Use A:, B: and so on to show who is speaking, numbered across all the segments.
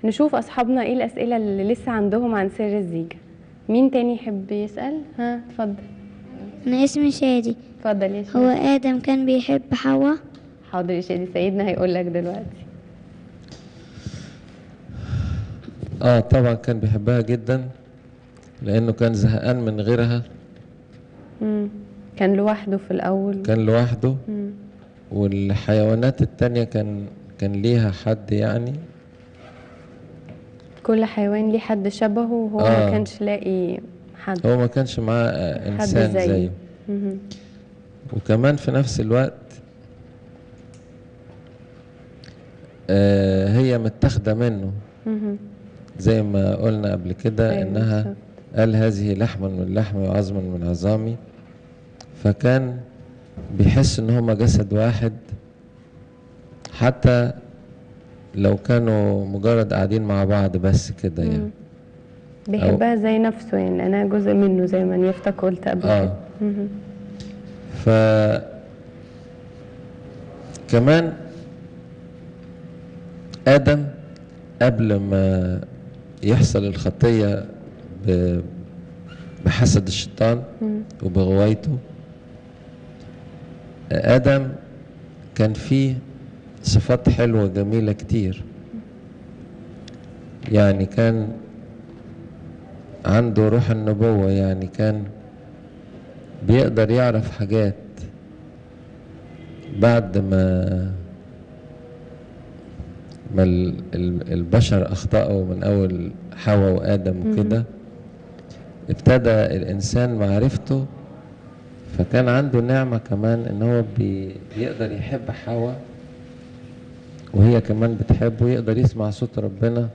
A: نشوف أصحابنا إيه الأسئلة اللي لسه عندهم عن سر الزيجة مين تاني يحب يسأل؟ ها اتفضل
B: أنا اسمي شادي
A: اتفضل يا
B: هو
A: شيخ
B: آدم كان بيحب حواء
A: حاضر يا شادي سيدنا هيقول لك دلوقتي
C: اه طبعا كان بيحبها جدا لانه كان زهقان من غيرها
A: مم. كان لوحده في الأول
C: كان لوحده
A: مم.
C: والحيوانات التانية كان كان ليها حد يعني
A: كل حيوان ليه حد شبهه وهو
C: آه.
A: ما كانش لاقي حد
C: هو ما كانش معاه آه،
A: حد
C: انسان
A: زيه.
C: زيه
A: مهم.
C: وكمان في نفس الوقت آه هي متاخده منه
A: مهم.
C: زي ما قلنا قبل كده
A: أيوة
C: انها
A: بالظبط.
C: قال هذه لحم من لحمي وعظم من عظامي فكان بيحس ان هما جسد واحد حتى لو كانوا مجرد قاعدين مع بعض بس كده يعني
A: مم. بيحبها زي نفسه يعني لأنها جزء منه زي ما نيفتك قلت قبل
C: آه.
A: كده مهم.
C: ف كمان آدم قبل ما يحصل الخطية ب- بحسد الشيطان
A: مم.
C: وبغوايته آدم كان فيه صفات حلوة جميلة كتير يعني كان عنده روح النبوة يعني كان بيقدر يعرف حاجات بعد ما ما ال- ال- البشر أخطأوا من أول حواء وآدم وكده ابتدى الإنسان معرفته فكان عنده نعمة كمان إن هو بي بيقدر يحب حواء وهي كمان بتحبه يقدر يسمع صوت ربنا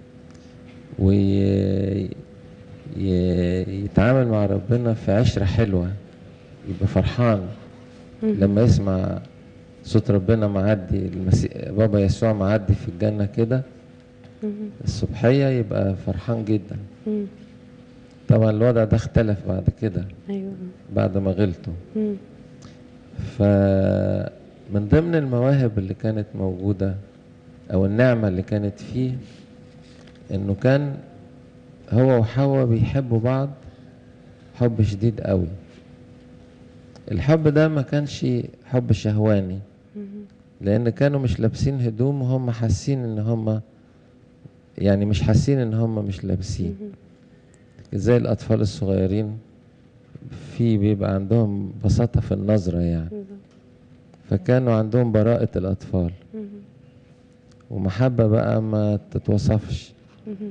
C: ويتعامل مع ربنا في عشرة حلوة يبقى فرحان لما يسمع صوت ربنا معدي المسيح بابا يسوع معدي في الجنة كده
A: مهم.
C: الصبحية يبقى فرحان جدا
A: مم.
C: طبعا الوضع ده اختلف بعد كده
A: أيوه
C: بعد ما غلطوا
A: مم.
C: فمن ضمن المواهب اللي كانت موجودة أو النعمة اللي كانت فيه إنه كان هو وحواء بيحبوا بعض حب شديد قوي الحب ده ما كانش حب شهواني
A: مهم.
C: لأن كانوا مش لابسين هدوم وهم حاسين إن هم يعني مش حاسين إن هم مش لابسين
A: مهم.
C: زي الأطفال الصغيرين في بيبقى عندهم بساطة في النظرة يعني
A: بالظبط.
C: فكانوا عندهم براءة الأطفال
A: مهم.
C: ومحبة بقى ما تتوصفش
A: مهم.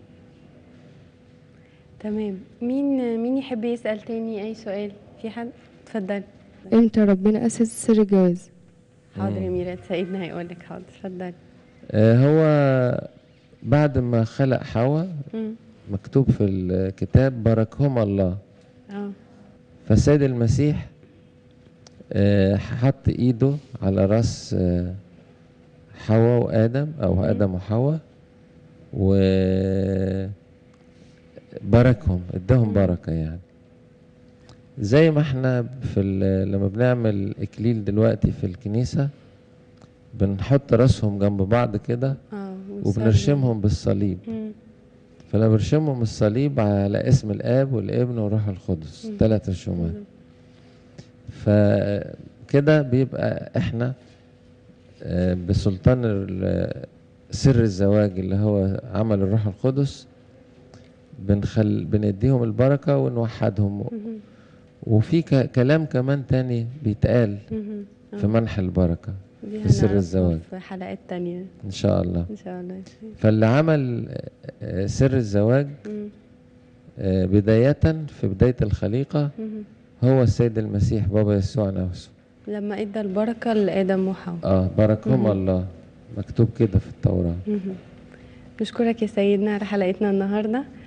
A: تمام مين مين يحب يسأل تاني أي سؤال في حد اتفضل
D: امتى ربنا أسس سر الجواز
A: حاضر يا ميرا سيدنا هيقول لك حاضر اتفضل
C: آه، هو بعد ما خلق حواء
A: مم.
C: مكتوب في الكتاب باركهما الله
A: اه
C: فالسيد المسيح آه، حط ايده على راس آه، حواء وآدم أو آدم وحواء وباركهم اداهم بركة يعني زي ما احنا في ال- لما بنعمل إكليل دلوقتي في الكنيسة بنحط راسهم جنب بعض كده
A: اه
C: وبنرشمهم بالصليب
A: مم.
C: فانا برشمهم الصليب على اسم الاب والابن والروح القدس
A: مم.
C: ثلاث رسومات فكده بيبقى احنا آه، بسلطان ال- سر الزواج اللي هو عمل الروح القدس بنخل بنديهم البركة ونوحدهم
A: مهم.
C: وفي ك- كلام كمان تاني بيتقال
A: مهم.
C: في منح البركة
A: دي
C: في سر
A: هنعرفها
C: الزواج.
A: في حلقات تانية
C: إن شاء الله
A: إن شاء الله يا شيخ.
C: فاللي عمل آه، سر الزواج
A: مم.
C: آه، بداية في بداية الخليقة
A: مهم.
C: هو السيد المسيح بابا يسوع نفسه
A: لما ادى البركة لآدم وحواء
C: اه باركهم
A: مهم.
C: الله مكتوب كده في التوراة
A: مهم. نشكرك يا سيدنا على حلقتنا النهارده